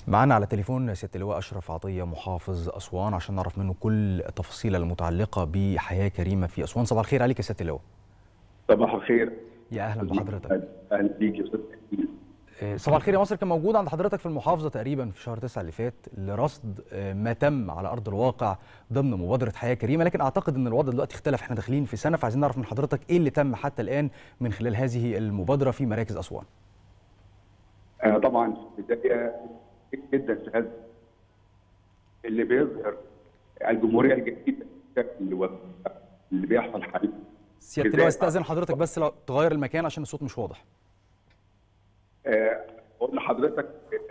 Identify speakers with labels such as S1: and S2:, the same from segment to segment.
S1: معانا على تليفون سياده اللواء اشرف عطيه محافظ اسوان عشان نعرف منه كل التفاصيل المتعلقه بحياه كريمه في اسوان صباح الخير عليك يا سياده اللواء
S2: صباح الخير
S1: يا اهلا بحضرتك
S2: اهلا بيك يا استاذ
S1: آه، صباح الخير يا مصر كان موجود عند حضرتك في المحافظه تقريبا في شهر 9 اللي فات لرصد آه، ما تم على ارض الواقع ضمن مبادره حياه كريمه لكن اعتقد ان الوضع دلوقتي اختلف احنا داخلين في سنه فعايزين نعرف من حضرتك ايه اللي تم حتى الان من خلال هذه المبادره في مراكز اسوان
S2: انا طبعا في البدايه جدا في هذا اللي بيظهر الجمهوريه الجديده اللي هو اللي بيحصل حاليا
S1: سياده اللواء استاذن حضرتك بس لو تغير المكان عشان الصوت مش واضح
S2: آه، اقول لحضرتك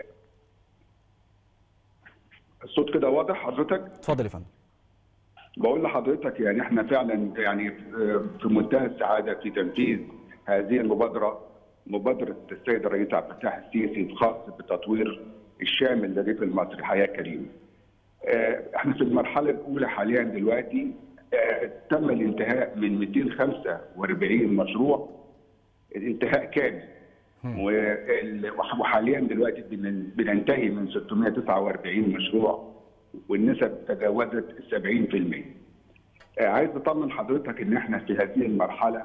S2: الصوت كده واضح حضرتك
S1: اتفضل يا فندم
S2: بقول لحضرتك يعني احنا فعلا يعني في في منتهى السعاده في تنفيذ هذه المبادره مبادره السيد الرئيس عبد الفتاح السيسي الخاص بتطوير الشامل للريف المصري حياه كريمه. آه، احنا في المرحله الاولى حاليا دلوقتي آه، تم الانتهاء من 245 مشروع الانتهاء كامل وال- وحاليا دلوقتي بن- بننتهي من 649 مشروع والنسب تجاوزت 70%. آه، عايز اطمن حضرتك ان احنا في هذه المرحله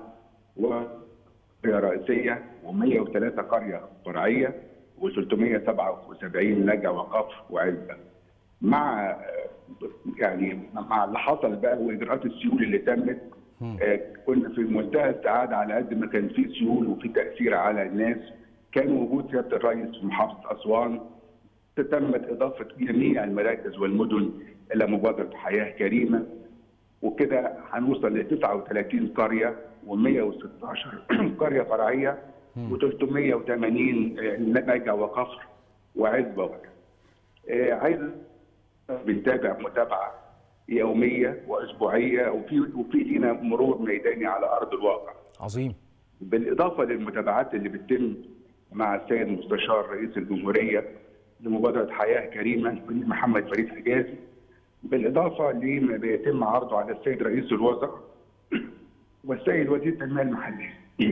S2: قريه رئيسيه و103 قريه فرعيه و377 نجع وقفر وعزبه. مع آه، يعني مع اللي حصل بقى واجراءات السيول اللي تمت آه، كنا في منتهى السعاده على قد ما كان في سيول وفي تاثير على الناس كان وجود سياده الرئيس في محافظه اسوان تمت اضافه جميع المراكز والمدن الى مبادره حياه كريمه وكده هنوصل ل 39 قريه و116 قريه فرعيه و380 نجع وقفر وعزبه وكذا. آه، عايز بنتابع متابعه يوميه واسبوعيه وفي وفي لينا مرور ميداني على ارض الواقع.
S1: عظيم
S2: بالاضافه للمتابعات اللي بتتم مع السيد مستشار رئيس الجمهوريه لمبادره حياه كريمه الفريق محمد فريد حجازي بالاضافه لما بيتم عرضه على السيد رئيس الوزراء والسيد وزير التنميه المحليه.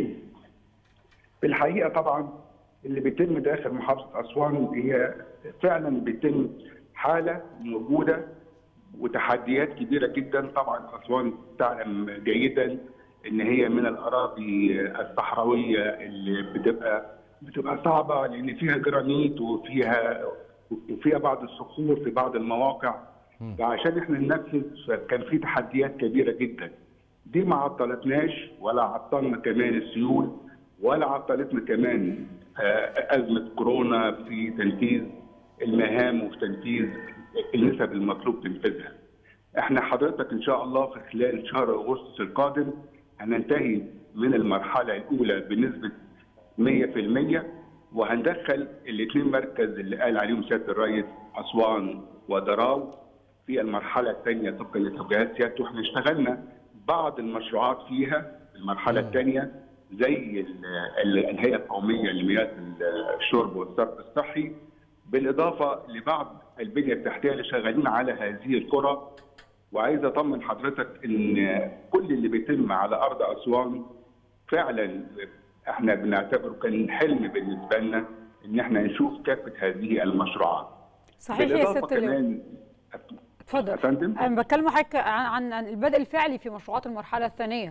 S2: في الحقيقه طبعا اللي بيتم داخل محافظه اسوان هي فعلا بيتم حاله موجوده وتحديات كبيره جدا طبعا اسوان تعلم جيدا ان هي من الاراضي الصحراويه اللي بتبقى بتبقى صعبه لان فيها جرانيت وفيها وفيها بعض الصخور في بعض المواقع فعشان احنا ننفذ كان في تحديات كبيره جدا دي ما عطلتناش ولا عطلنا كمان السيول ولا عطلتنا كمان آه، ازمه كورونا في تنفيذ المهام وفي تنفيذ النسب المطلوب تنفيذها. احنا حضرتك ان شاء الله في خلال شهر اغسطس القادم هننتهي من المرحله الاولى بنسبه 100% وهندخل الاثنين مركز اللي قال عليهم سياده الرئيس اسوان ودراو في المرحله الثانيه طبقا لتوجيهات سيادته واحنا اشتغلنا بعض المشروعات فيها في المرحله الثانيه زي ال- ال- الهيئه القوميه لمياه الشرب والصرف الصحي بالاضافه لبعض البنيه التحتيه اللي شغالين على هذه القرى وعايز اطمن حضرتك ان كل اللي بيتم على ارض اسوان فعلا احنا بنعتبره كان حلم بالنسبه لنا ان احنا نشوف كافه هذه المشروعات.
S3: صحيح يا
S2: بالإضافة
S3: ست اللواء
S2: كمان
S3: اتفضل
S2: يا فندم
S3: انا بكلم حضرتك عن عن عن البدء الفعلي في مشروعات المرحله الثانيه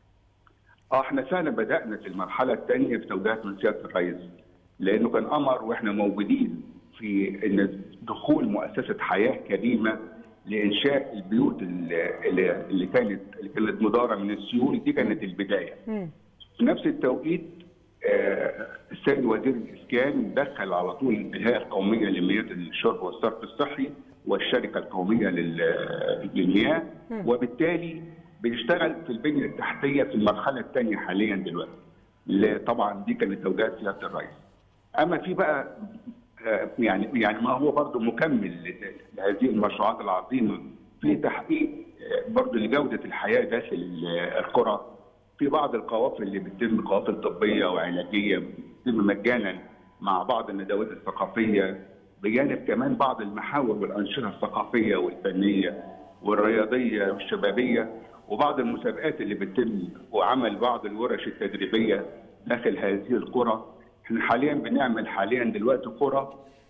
S2: اه احنا فعلا بدانا في المرحله الثانيه في توجيهات من سياده الرئيس لانه كان امر واحنا موجودين في ان دخول مؤسسه حياه كريمه لانشاء البيوت اللي, اللي اللي كانت اللي كانت مداره من السيول دي كانت البدايه.
S3: مم.
S2: في نفس التوقيت آه، السيد وزير الاسكان دخل على طول الهيئه القوميه لمياه الشرب والصرف الصحي والشركه القوميه لل- للمياه وبالتالي بنشتغل في البنيه التحتيه في المرحله الثانيه حاليا دلوقتي. اللي طبعا دي كانت توجيهات سياده الرئيس. اما في بقى آه، يعني يعني ما هو برضه مكمل ل- لهذه المشروعات العظيمه في تحقيق آه، برضه لجوده الحياه داخل آه، القرى في بعض القوافل اللي بتتم قوافل طبيه وعلاجيه بتتم مجانا مع بعض الندوات الثقافيه بجانب كمان بعض المحاور والانشطه الثقافيه والفنيه والرياضيه والشبابيه وبعض المسابقات اللي بتتم وعمل بعض الورش التدريبيه داخل هذه القرى احنا حاليا بنعمل حاليا دلوقتي قرى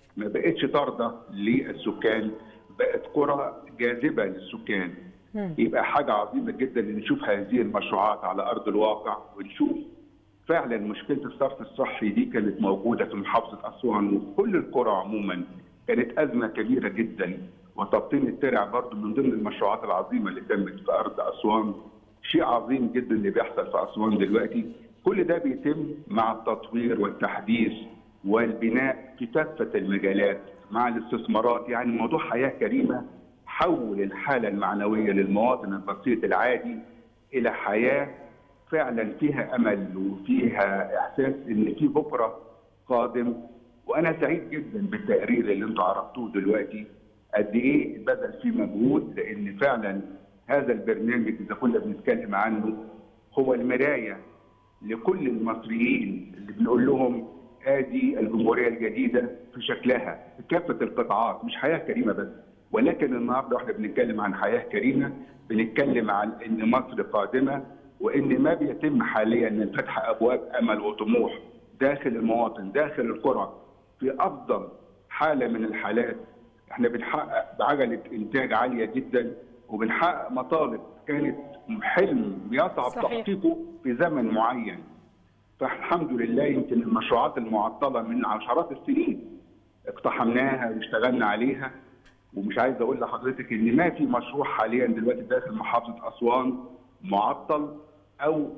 S2: ما بقتش طارده للسكان بقت قرى جاذبه للسكان يبقى حاجه عظيمه جدا ان نشوف هذه المشروعات على ارض الواقع ونشوف فعلا مشكله الصرف الصحي دي كانت موجوده في محافظه اسوان وفي كل القرى عموما كانت ازمه كبيره جدا وتبطين الترع برضه من ضمن المشروعات العظيمه اللي تمت في ارض اسوان شيء عظيم جدا اللي بيحصل في اسوان دلوقتي كل ده بيتم مع التطوير والتحديث والبناء في كافه المجالات مع الاستثمارات يعني موضوع حياه كريمه حول الحاله المعنويه للمواطن البسيط العادي الى حياه فعلا فيها امل وفيها احساس ان في بكره قادم وانا سعيد جدا بالتقرير اللي انتم عرضتوه دلوقتي قد ايه بذل فيه مجهود لان فعلا هذا البرنامج اذا كنا بنتكلم عنه هو المرايه لكل المصريين اللي بنقول لهم ادي الجمهوريه الجديده في شكلها في كافه القطاعات مش حياه كريمه بس ولكن النهارده واحنا بنتكلم عن حياه كريمه بنتكلم عن ان مصر قادمه وان ما بيتم حاليا من فتح ابواب امل وطموح داخل المواطن داخل القرى في افضل حاله من الحالات احنا بنحقق بعجله انتاج عاليه جدا وبنحقق مطالب كانت حلم بيصعب
S3: صحيح.
S2: تحقيقه في زمن معين فالحمد لله يمكن المشروعات المعطله من عشرات السنين اقتحمناها واشتغلنا عليها ومش عايز اقول لحضرتك ان ما في مشروع حاليا دلوقتي داخل محافظه اسوان معطل او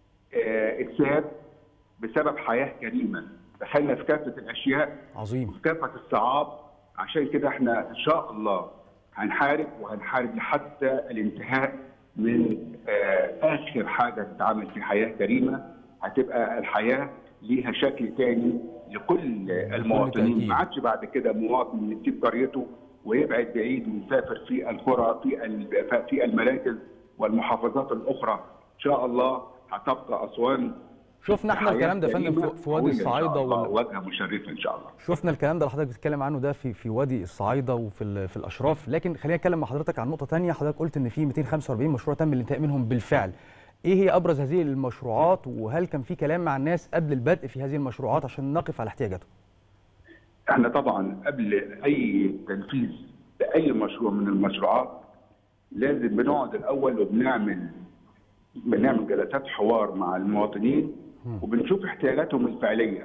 S2: آه، اتساب بسبب حياه كريمه دخلنا في كافه الاشياء
S1: عظيم
S2: وفي كافه الصعاب عشان كده احنا ان شاء الله هنحارب وهنحارب لحتى الانتهاء من آه، اخر حاجه تتعمل في حياه كريمه هتبقى الحياه ليها شكل تاني لكل المواطنين
S1: تأكيد.
S2: ما عادش بعد كده مواطن يسيب قريته ويبعد بعيد ويسافر في القرى في ال- في المراكز والمحافظات الاخرى ان شاء الله هتبقى اسوان
S1: شفنا احنا
S2: حياة
S1: الكلام ده يا فندم
S2: كريمة
S1: في- في وادي
S2: قوية إن شاء
S1: الصعايده
S2: الله،
S1: وال...
S2: واجهه مشرفه ان شاء الله
S1: شفنا الكلام ده اللي حضرتك بتتكلم عنه ده في في وادي الصعايده وفي ال- في الاشراف لكن خلينا نتكلم مع حضرتك عن نقطه تانية حضرتك قلت ان في 245 مشروع تم الانتهاء منهم بالفعل ايه هي ابرز هذه المشروعات وهل كان في كلام مع الناس قبل البدء في هذه المشروعات عشان نقف على احتياجاتهم
S2: احنا طبعا قبل اي تنفيذ لاي مشروع من المشروعات لازم بنقعد الاول وبنعمل بنعمل جلسات حوار مع المواطنين وبنشوف احتياجاتهم الفعليه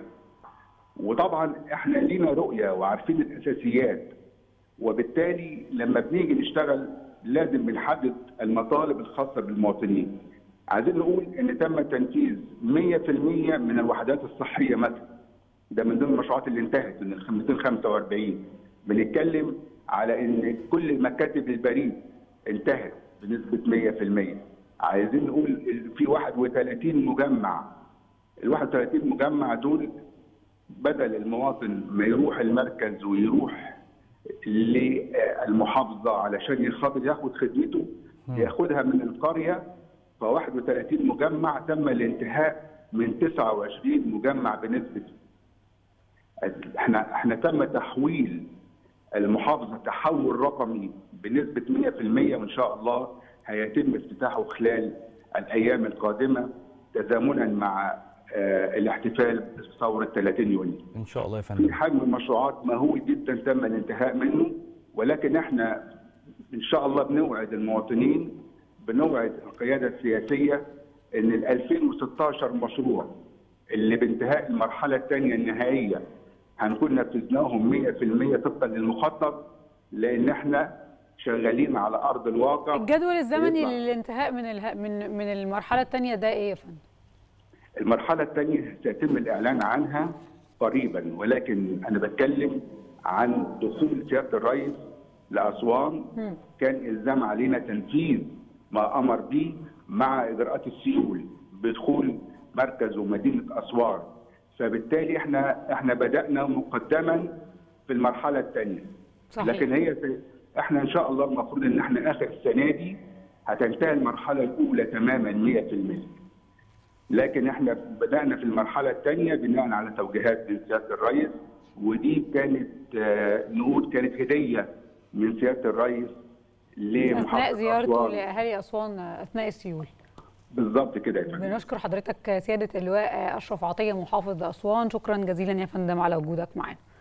S2: وطبعا احنا لينا رؤيه وعارفين الاساسيات وبالتالي لما بنيجي نشتغل لازم بنحدد المطالب الخاصه بالمواطنين عايزين نقول ان تم تنفيذ 100% من الوحدات الصحيه مثلا ده من ضمن المشروعات اللي انتهت من ال 245 بنتكلم على ان كل مكاتب البريد انتهت بنسبه 100% عايزين نقول ال- في 31 مجمع ال 31 مجمع دول بدل المواطن ما يروح المركز ويروح للمحافظه علشان خاطر ياخد خدمته ياخدها من القريه ف 31 مجمع تم الانتهاء من 29 مجمع بنسبه احنا احنا تم تحويل المحافظه تحول رقمي بنسبه 100% وان شاء الله هيتم افتتاحه خلال الايام القادمه تزامنا مع آه، الاحتفال بثوره 30 يونيو.
S1: ان شاء الله يا
S2: في
S1: فندم
S2: حجم مشروعات مهول جدا تم الانتهاء منه ولكن احنا ان شاء الله بنوعد المواطنين بنوعد القياده السياسيه ان ال 2016 مشروع اللي بانتهاء المرحله الثانيه النهائيه هنكون نفذناهم 100% طبقا للمخطط لان احنا شغالين على ارض الواقع
S3: الجدول الزمني
S2: يطلع.
S3: للانتهاء من اله... من من المرحله الثانيه ده ايه يا فندم؟
S2: المرحلة الثانية سيتم الإعلان عنها قريبا ولكن أنا بتكلم عن دخول سيادة الرئيس لأسوان كان إلزام علينا تنفيذ ما أمر به مع إجراءات السيول بدخول مركز ومدينة أسوان فبالتالي احنا احنا بدأنا مقدما في المرحلة الثانية
S3: صحيح.
S2: لكن هي في احنا ان شاء الله المفروض ان احنا اخر السنه دي هتنتهي المرحله الاولى تماما 100% لكن احنا بدانا في المرحله الثانيه بناء على توجيهات من سياده الرئيس ودي كانت آه، نقول كانت هديه من سياده الرئيس لمحافظه
S3: اثناء زيارته
S2: أسوان.
S3: لاهالي اسوان اثناء السيول
S2: بالظبط كده يا فندم
S3: بنشكر حضرتك سياده اللواء اشرف عطيه محافظ اسوان شكرا جزيلا يا فندم على وجودك معنا